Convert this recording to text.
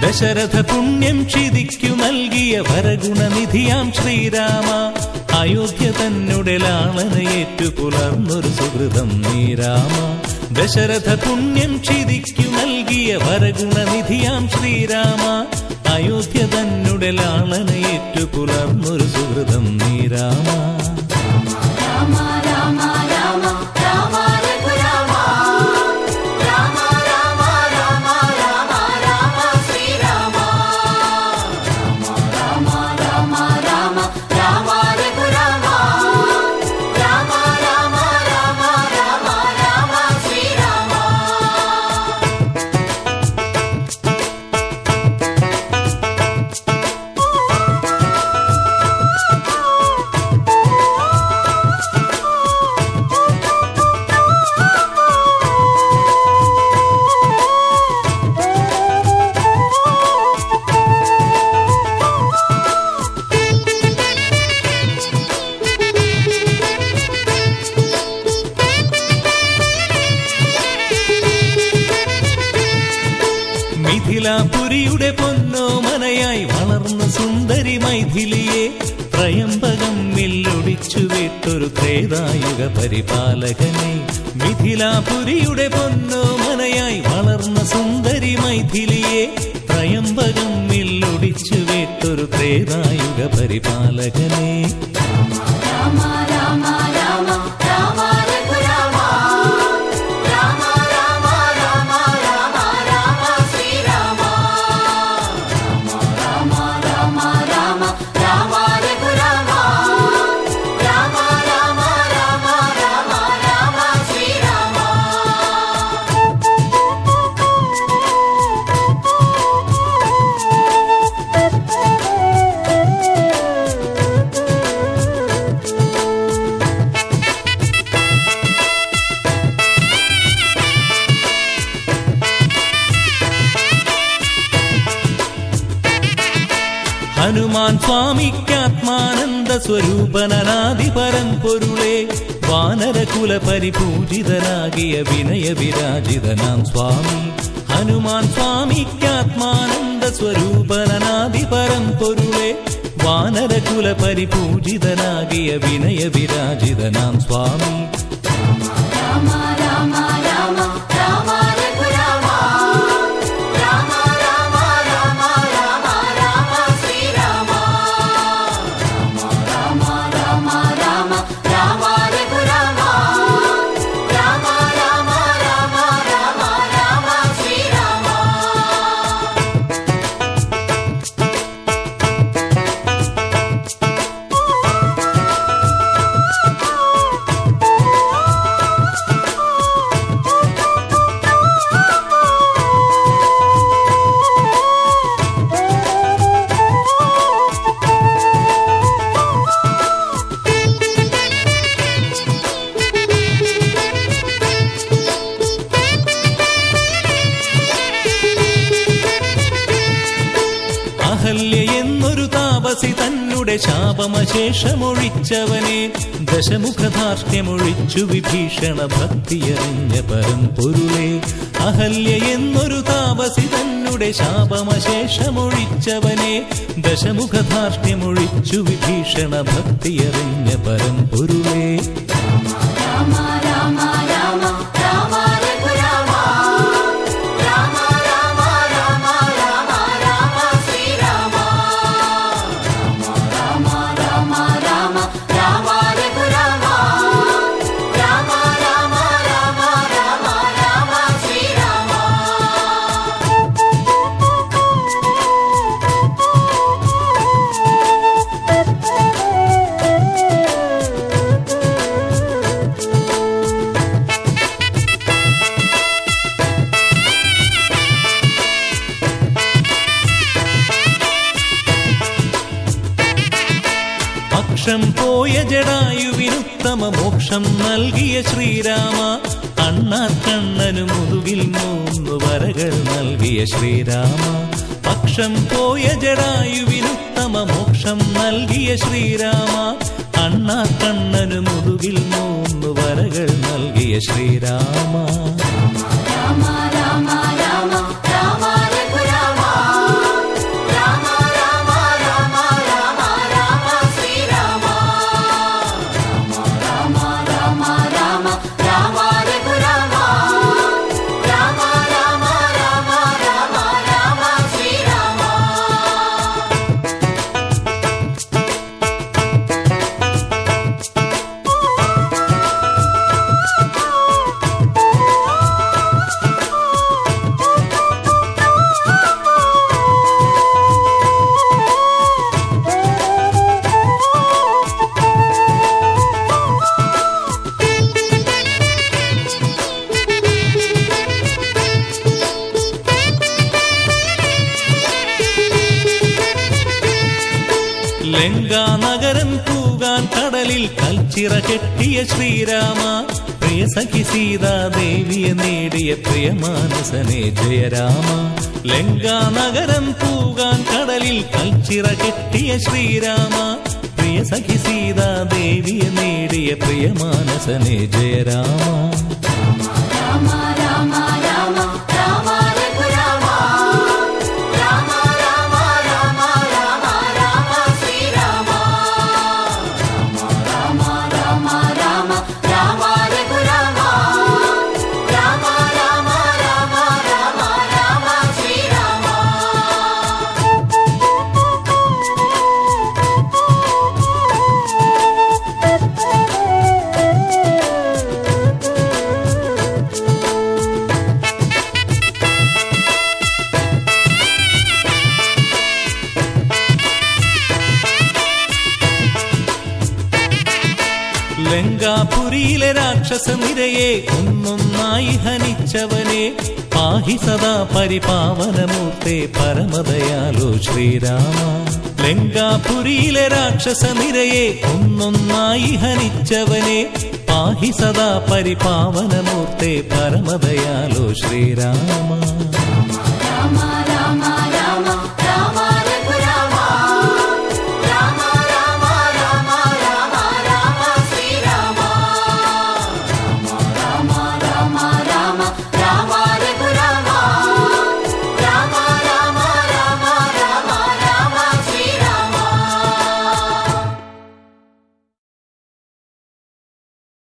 ദശരഥ പുണ്യം ക്ഷിതിക്കു നൽകിയ വരഗുണനിധിയാം ശ്രീരാമ അയോധ്യ തന്നെ ലാളനയേറ്റു പുലർന്നൊരു സുഹൃതം നീരാമ ദശരഥ പുണ്യം ക്ഷിതിക്കു നൽകിയ വരഗുണനിധിയാം ശ്രീരാമ അയോധ്യ തന്നെ ലാളനയേറ്റു പുലർന്നൊരു സുഹൃതം നീരാമ രാമ രാമ രാമ രാമ രഘുരാമ രാമ രാമ രാമ രാമ രാമ ശ്രീരാമ രാമ രാമ രാമ രാമ രഘുരാമ രാമ രാമ രാമ രാമ രാമ ശ്രീരാമ മിഥിലാപുരിയുടെ പൊന്നോമനയായി വളർന്ന സുന്ദരി മൈഥിലിയെ ത്രയംബകം മില്ലൊടിച്ചു വിട്ടൊരു ത്രേതായുഗ പരിപാലകനെ മിഥിലാപുരിയുടെ പൊന്നോമനയായി വളർന്ന സുന്ദരി മൈഥിലിയെ ത്രയംബകം മില്ലൊടിച്ചു വിട്ടൊരു ത്രേതായുഗ പരിപാലകനെ രാമ രാമ രാമ രാമ രഘുരാമ രാമ രാമ രാമ രാമ രാമ ശ്രീരാമ രാമ രാമ രാമ രാമ രഘുരാമ രാമ രാമ രാമ രാമ രാമ ശ്രീരാമ ഹനുമാൻ സ്വാമിക്കാത്മാനന്ദ സ്വരൂപനാദി പരമ്പൊരുളെ വാനരകുല പരിപൂജിതനാകിയ വിനയ വിരാജിതനാം സ്വാമി ഹനുമാൻ സ്വാമിക്കാത്മാനന്ദ സ്വരൂപനാദി പരമ്പൊരുളെ വാനരകുല പരിപൂജിതനാകിയ വിനയ വിരാജിതനാം സ്വാമി രാമ രാമ രാമ രാമ രഘുരാമ രാമ രാമ രാമ രാമ രാമ ശ്രീരാമ രാമ രാമ രാമ രാമ രഘുരാമ രാമ രാമ രാമ രാമ രാമ ശ്രീരാമ അഹല്യ എന്നൊരു താപസി തന്നെ ശാപമശേഷമൊഴിച്ചവനെ ദശമുഖധാർഷ്ട്യമൊഴിച്ചു വിഭീഷണ ഭക്തിയറിഞ്ഞ പരമ്പൊരുളെ അഹല്യ എന്നൊരു താപസി തന്നെ ശാപമശേഷമൊഴിച്ചവനെ ദശമുഖധാർഷ്ട്യമൊഴിച്ചു വിഭീഷണ ഭക്തിയറിഞ്ഞ പരമ്പൊരുളേ രാമ രാമ രാമ രാമ രഘുരാമ രാമ രാമ രാമ രാമ രാമ ശ്രീരാമ രാമ രാമ രാമ രാമ രഘുരാമ രാമ രാമ രാമ രാമ രാമ ശ്രീരാമ പക്ഷം പോയ ജടായുവിനുത്തമ മോക്ഷം നൽകിയ ശ്രീരാമ അണ്ണാക്കണ്ണനു മുതുകിൽ മൂന്ന് വരകൾ നൽകിയ ശ്രീരാമ പക്ഷം പോയ ജടായുവിനുത്തമ മോക്ഷം നൽകിയ ശ്രീരാമ അണ്ണാക്കണ്ണനു മുതുകിൽ മൂന്ന് വരകൾ നൽകിയ ശ്രീരാമ രാമ രാമ രാമ രാമ രഘുരാമ കൽച്ചിറ കെട്ടിയ ശ്രീരാമ പ്രിയ സഖി സീതാദേവിയെ നേടിയ പ്രിയമാനസനെ ജയരാമ ലങ്കാ നഗരം പൂകാൻ കടലിൽ കൽച്ചിറ കെട്ടിയ ശ്രീരാമ പ്രിയ സഖി സീതാദേവിയെ നേടിയ പ്രിയമാനസനെ ജയരാമ രാമ രാമ രാമ രാമ രഘുരാമ രാമ രാമ രാമ രാമ രാമ ശ്രീരാമ രാമ രാമ രാമ രാമ രഘുരാമ രാമ രാമ രാമ രാമ രാമ ശ്രീരാമ ലങ്കാപുരിയിലെ രാക്ഷസ നിരയെ ഒന്നൊന്നായി ഹനിച്ചവനെ പാഹി സദാ പരിപാവനമൂർത്തെ പരമദയാലോ ശ്രീരാമ ലങ്കാപുരിയിലെ രാക്ഷസ നിരയെ ഒന്നൊന്നായി ഹനിച്ചവനെ പാഹി സദാ പരിപാവനമൂർത്തെ പരമദയാലോ ശ്രീരാമ